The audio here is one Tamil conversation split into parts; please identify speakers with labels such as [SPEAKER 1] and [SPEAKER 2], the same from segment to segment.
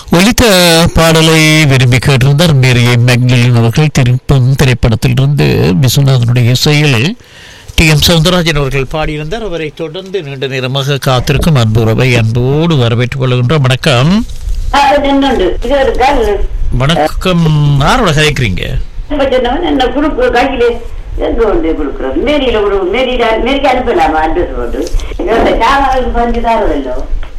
[SPEAKER 1] ஒலித்த பாடலை விரும்பி கேட்டிருந்தார் மேரியை மேக்னலின் அவர்கள் திருப்பம் திரைப்படத்திலிருந்து விஸ்வநாதனுடைய இசையில் டி எம் சவுந்தரராஜன் அவர்கள் பாடியிருந்தார் அவரை தொடர்ந்து நீண்ட நேரமாக காத்திருக்கும் அன்பு உறவை அன்போடு வரவேற்றுக் கொள்கின்றோம் வணக்கம்
[SPEAKER 2] அது நின்னுண்டு இது ஒரு கால்
[SPEAKER 1] வணக்கம் யாரோட கதைக்கிறீங்க
[SPEAKER 2] சொன்னவன் என்ன குடுக்கு கையில எங்க கொண்டு கொடுக்குறது மேரியில கொடு மேரியில மேரிக்கு அனுப்பலாமா அட்ரஸ் போட்டு இதோட சாமானுக்கு பஞ்சு தாரதல்லோ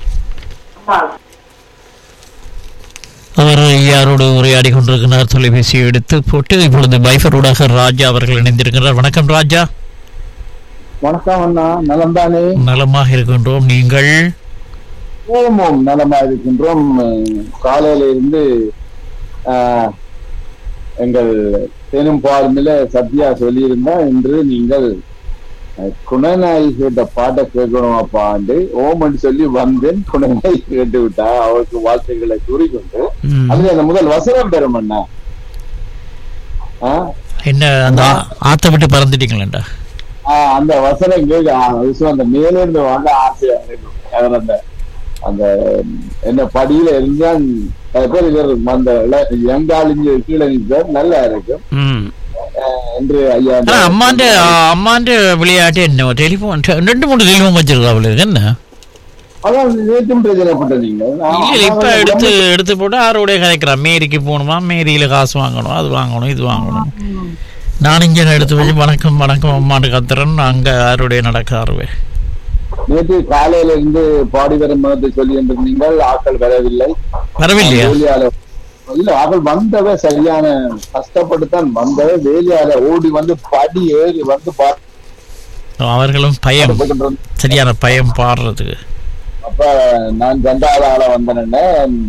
[SPEAKER 1] அவர் யாரோடு உரையாடி கொண்டிருக்கிறார் தொலைபேசியை எடுத்து போட்டு இப்பொழுது பைஃபரோடாக ராஜா அவர்கள் இணைந்திருக்கிறார் வணக்கம் ராஜா
[SPEAKER 3] வணக்கம் அண்ணா நலம் தானே
[SPEAKER 1] நலமாக இருக்கின்றோம் நீங்கள்
[SPEAKER 3] ஓமோம் நலமா இருக்கின்றோம் அஹ், காலையில இருந்து ஆஹ், எங்கள் தேனும் பார்மில சத்யா சொல்லியிருந்தா இன்று நீங்கள் அஹ், குணநாயகி கேட்ட பாட்டை கேட்கணும் அப்பாண்டு ஓமன்னு சொல்லி வந்தேன் குணநாயகி கேட்டு விட்டா அவருக்கு வாழ்த்துக்களை கூறிக்கொண்டு
[SPEAKER 1] ம்.
[SPEAKER 3] அதுல அந்த முதல் வசனம் பெறும் அண்ணா ஆஹ்
[SPEAKER 1] என்ன அந்த ஆ- ஆத்த விட்டு பறந்துட்டீங்களேண்டா
[SPEAKER 3] ஆஹ் அந்த வசனம் கேட்க ஆஹ் விஷயம் அந்த மேல இருந்து வாங்க ஆசையா இருக்கும் அவர் அந்த அந்த என்ன படியில இருந்தா சில பேர் இவர் அந்த எங்காலிஞ்சு கீழே நிற்பார் நல்லா இருக்கும்
[SPEAKER 1] ம்
[SPEAKER 3] ஆஹ் என்று ஐயா அந்த-
[SPEAKER 1] ஆனா அம்மாண்ட அம்மாண்ட விளையாட்டு என்ன டெலிஃபோன் ரெண்டு மூணு டெலிஃபோன் வச்சிருக்கா அவளுக்கு என்ன
[SPEAKER 3] அதான் நேற்றும் பிரச்சனைப்பட்ட நீங்க
[SPEAKER 1] இல்ல இல்ல இப்ப எடுத்து எடுத்து போட்டு ஆரோடைய கதைக்கிறான் மேரிக்கு போகணுமா மேரியில காசு வாங்கணும் அது வாங்கணும் இது வாங்கணும் நான் இங்க எடுத்து வச்சு வணக்கம் வணக்கம் அம்மாண்டு கத்துறேன் அங்க ஆருடைய நடக்க ஆறுவேன்
[SPEAKER 3] நேற்று காலையில இருந்து பாடி வரும் சொல்லி இருந்தீங்கள் ஆக்கள் வரவில்லை
[SPEAKER 1] வரவில்லையா
[SPEAKER 3] வேலையால இல்ல அவள் வந்தவ சரியான கஷ்டப்பட்டுத்தான் வந்தவ வேலையால ஓடி வந்து படி ஏறி வந்து
[SPEAKER 1] அவர்களும் பயம்
[SPEAKER 3] பார்த்து
[SPEAKER 1] சரியான பயம் பாடுறதுக்கு
[SPEAKER 3] அப்ப நான் ரெண்டாவது ஆளா வந்தேன்னு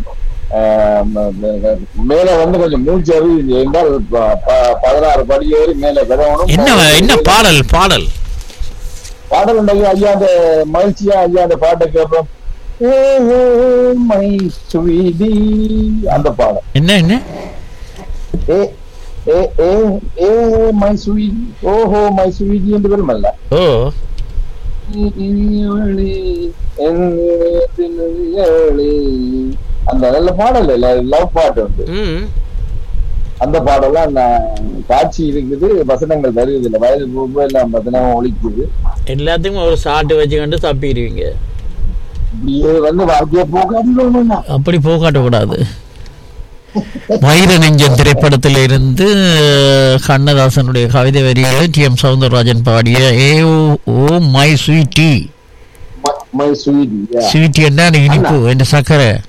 [SPEAKER 3] மேல வந்து கொஞ்சம் மூச்சு அறிவு என்றால் ப- ப- பதினாறு படி ஏறி மேல விடணும்
[SPEAKER 1] என்ன என்ன பாடல் பாடல்
[SPEAKER 3] பாடல் உண்டது ஐயா அந்த மகிழ்ச்சியா ஐயா அந்த பாட்டை கேட்போம் ஏ, ஏ, மை ஸ்வீடி அந்த பாடல்
[SPEAKER 1] என்ன என்ன
[SPEAKER 3] ஏ ஏ ஏ ஏ மை ஸ்வீட் ஓஹோ மை ஸ்வீடி என்று வருமல்ல
[SPEAKER 1] ஓ
[SPEAKER 3] அந்த நல்ல பாடல் இல்ல லவ் பாட்டு உண்டு
[SPEAKER 1] ம்
[SPEAKER 3] அந்த பாடெல்லாம் நான் காட்சி இருக்குது வசனங்கள் வருது இல்ல வயது போகும்போது எல்லாம் வசனம் ஒழிக்குது
[SPEAKER 1] எல்லாத்துக்கும் ஒரு சாட்டு வச்சுக்கிட்டு தப்பிடுவீங்க
[SPEAKER 3] இப்படியே வந்து வாழ்க்கைய போகாது
[SPEAKER 1] அப்படி போகாட்டக்கூடாது வைர நெஞ்சன் திரைப்படத்தில் இருந்து கண்ணதாசனுடைய கவிதை வரிகளை டி எம் சவுந்தரராஜன் பாடிய ஏ ஓ ஓ my sweetie
[SPEAKER 3] my sweet
[SPEAKER 1] sweetie என்ன இனிப்பு என்ற சக்கரை